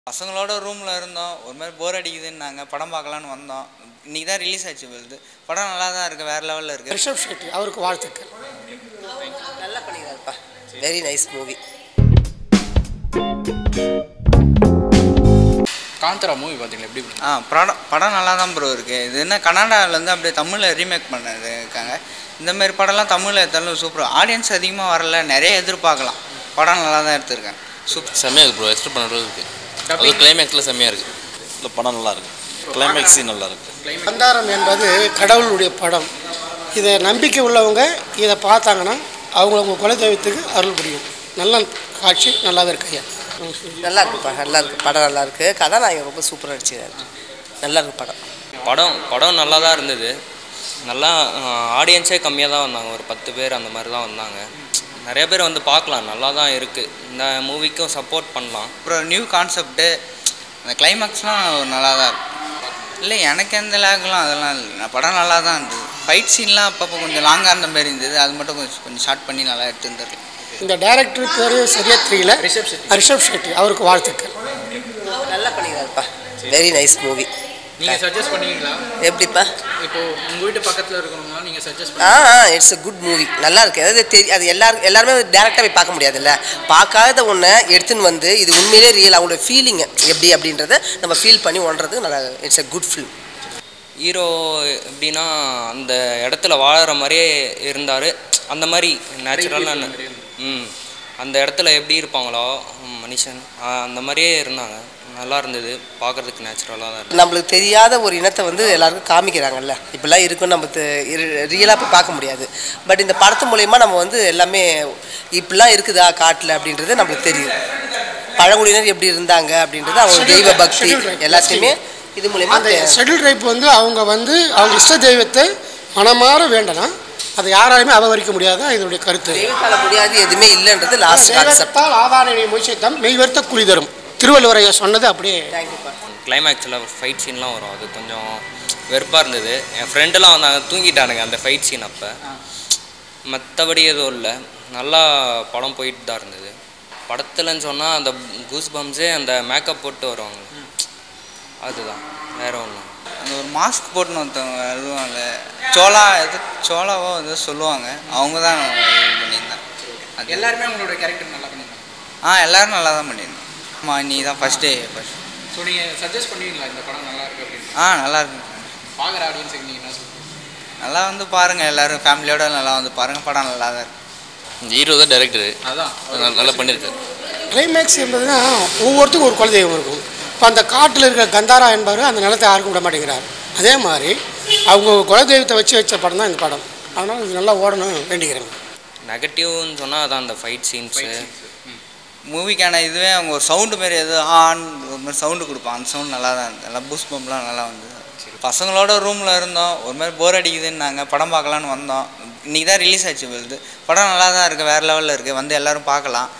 பசங்களோட ரூமில் இருந்தோம் ஒரு மாதிரி போர் அடிக்குதுன்னாங்க படம் பார்க்கலான்னு வந்தோம் இன்றைக்கி தான் ரிலீஸ் ஆச்சு வெல்து படம் நல்லா தான் இருக்குது வேறு லெவலில் இருக்குது ரிஷப் ஷெட்டி அவருக்கு வாழ்த்துக்கள் நல்லா பண்ணிக்கிறாருப்பா very nice movie Kantara movie பார்த்தீங்களா எப்படி இருக்கு? ஆ படம் படம் நல்லா தான் ப்ரோ இருக்குது இது என்ன கன்னடாவிலேருந்து அப்படியே தமிழில் ரீமேக் பண்ணது இருக்காங்க இந்த மாதிரி படம்லாம் தமிழில் எடுத்தாலும் சூப்பர் ஆடியன்ஸ் அதிகமாக வரல நிறைய எதிர்பார்க்கலாம் படம் நல்லா தான் எடுத்திருக்கேன் சூப்பர் செம்மையாக இருக்குது ப்ரோ எக்ஸ்பெக்ட் பண்ணுறது இருக்குது அது கிளைமேக்ஸில் செம்மையாக இருக்குது இந்த படம் நல்லா இருக்கு கிளைமேக்ஸ் நல்லா இருக்கு கந்தாரம் என்பது கடவுளுடைய படம் இதை நம்பிக்கை உள்ளவங்க இதை பார்த்தாங்கன்னா அவங்களவங்க குலதெய்வத்துக்கு அருள் புரியும் நல்ல காட்சி நல்லாவே இருக்கு ஐயா நல்லா இருக்குப்பா நல்லா இருக்கு படம் நல்லா இருக்கு கதாநாயகன் ரொம்ப சூப்பராக நடிச்சிருக்காரு நல்லா இருக்கு படம் படம் படம் நல்லா தான் இருந்தது நல்லா ஆடியன்ஸே கம்மியாக தான் வந்தாங்க ஒரு பத்து பேர் அந்த மாதிரி தான் வந்தாங்க நிறைய பேர் வந்து பார்க்கலாம் நல்லா தான் இருக்குது இந்த மூவிக்கும் சப்போர்ட் பண்ணலாம் அப்புறம் நியூ கான்செப்ட்டு அந்த கிளைமேக்ஸ்லாம் நல்லா தான் இருக்கும் இல்லை எனக்கு எந்த லேக்லாம் அதெல்லாம் இல்லை படம் நல்லா தான் இருந்தது ஃபைட் சீன்லாம் அப்பப்போ கொஞ்சம் லாங்காக இருந்த மாதிரி இருந்தது அது மட்டும் கொஞ்சம் கொஞ்சம் ஷார்ட் பண்ணி நல்லா எடுத்துருந்துருக்கலாம் இந்த டைரக்டர் பேர் சரியா தெரியல ரிஷப் ஷெட்டி அவருக்கு வாழ்த்துக்கள் நல்லா பண்ணிக்கிறாருப்பா வெரி நைஸ் மூவி நீங்க சஜஸ்ட் பண்ணுவீங்களா எப்படிப்பா இப்போ உங்க வீட்டு பக்கத்துல இருக்கணும்னா நீங்க suggest ah ah it's a good movie நல்லா இருக்கு அதாவது தெரி அது எல்லாரும் எல்லாருமே டேரெக்டாக போய் பார்க்க முடியாதுல்ல பார்க்காத ஒன்றை எடுத்துன்னு வந்து இது உண்மையிலே ரியல் அவங்களோட ஃபீலிங் எப்படி அப்படின்றத நம்ம ஃபீல் பண்ணி ஒன்றது நல்லா it's a good film hero எப்படின்னா அந்த இடத்துல வாழற மாதிரியே இருந்தார் அந்த மாதிரி நேச்சுரலான ம் அந்த இடத்துல எப்படி இருப்பாங்களோ ம், மனுஷன் ஆ, அந்த மாதிரியே இருந்தாங்க நல்லா இருந்தது பார்க்குறதுக்கு நேச்சுரலாக தான் இருந்தது நம்மளுக்கு தெரியாத ஒரு இனத்தை வந்து எல்லாருக்கும் காமிக்கிறாங்கல்ல இப்படிலாம் இருக்குன்னு நம்ம ரியலாக போய் பார்க்க முடியாது பட் இந்த படத்து மூலயமா நம்ம வந்து எல்லாமே இப்படிலாம் இருக்குதா காட்டில் அப்படின்றது நம்மளுக்கு தெரியும் பழங்குடியினர் எப்படி இருந்தாங்க அப்படின்றது அவங்க தெய்வ பக்தி Scheduled tribe. எல்லாத்தையுமே இது மூலயமா அந்த ஷெட்யூல் டைப் வந்து அவங்க வந்து அவங்க இஷ்ட தெய்வத்தை மனமாற வேண்டலாம் அதை யாராலுமே அபகரிக்க முடியாது இதனுடைய கருத்து தெய்வத்தால முடியாது எதுவுமே இல்லைன்றது லாஸ்ட் கான்செப்ட் தெய்வத்தால் ஆதாரனை முயற்சித்தம் மெய்வர்த்த குழி தரும் திருவள்ளுவரைய சொன்னது அப்படியே தேங்க்யூப்பா கிளைமேக்ஸில் ஃபைட் சீன்லாம் வரும் அது கொஞ்சம் வெறுப்பாக இருந்தது என் ஃப்ரெண்டெல்லாம் வந்தாங்க தூங்கிட்டானுங்க அந்த ஃபைட் சீன் அப்போ மற்றபடி எதுவும் இல்லை நல்லா படம் போயிட்டு தான் இருந்தது படத்துலன்னு சொன்னால் அந்த கூஸ் பம்ஸே அந்த மேக்கப் போட்டு வருவாங்க அதுதான் வேற ஒன்றும் அந்த ஒரு மாஸ்க் போட்டுன்னு ஒருத்தவங்க வருவாங்க சோளா எது சோளாவோ எதோ சொல்லுவாங்க அவங்க தான் இது பண்ணியிருந்தாங்க அது எல்லாருமே உங்களோட கேரக்டர் நல்லா பண்ணிருந்தாங்க ஆ எல்லோரும் நல்லா தான் பண்ணியிருந்தோம் ஆமாம் நீ தான் ஃபஸ்ட் டே ஃபஸ்ட் ஸோ நீங்க சஜஸ்ட் பண்ணுவீங்களா இந்த படம் நல்லா இருக்கு அப்படின்னு ஆ நல்லா இருக்கு பார்க்குற ஆடியன்ஸுக்கு நீங்க என்ன சொல்றீங்க நல்லா வந்து பாருங்கள் எல்லோரும் ஃபேமிலியோட நல்லா வந்து பாருங்கள் படம் நல்லா தான் இருக்கு இந்த ஹீரோ தான் டேரக்டரு அதான் நல்லா பண்ணியிருக்காரு கிளைமேக்ஸ் என்பதுனா ஒவ்வொருத்தருக்கும் ஒரு குலதெய்வம் இருக்கும் இப்போ அந்த காட்டில் இருக்கிற கந்தாரா என்பவர் அந்த நிலத்தை யாருக்கும் விட மாட்டேங்கிறார் அதே மாதிரி அவங்க குலதெய்வத்தை வச்சு வச்ச படம் தான் இந்த படம் அதனால் இது நல்லா ஓடணும் வேண்டிக்கிறேன் நெகட்டிவ்னு சொன்னால் அதான் அந்த ஃபைட் சீன்ஸு மூவிக்கான இதுவே அவங்க ஒரு சவுண்டு மாரி எது ஆன் ஒரு மாதிரி சவுண்டு கொடுப்பான் அந்த சவுண்ட் நல்லா தான் இருந்தது நல்லா பூஸ் பம்ப்லாம் நல்லா வந்தது பசங்களோட ரூமில் இருந்தோம் ஒரு மாதிரி போர் அடிக்குதுன்னாங்க படம் பார்க்கலான்னு வந்தோம் இன்றைக்கி தான் ரிலீஸ் ஆச்சு வெல்து படம் நல்லா தான் இருக்குது வேறு லெவலில் இருக்குது வந்து எல்லோரும் பார்க்கலாம்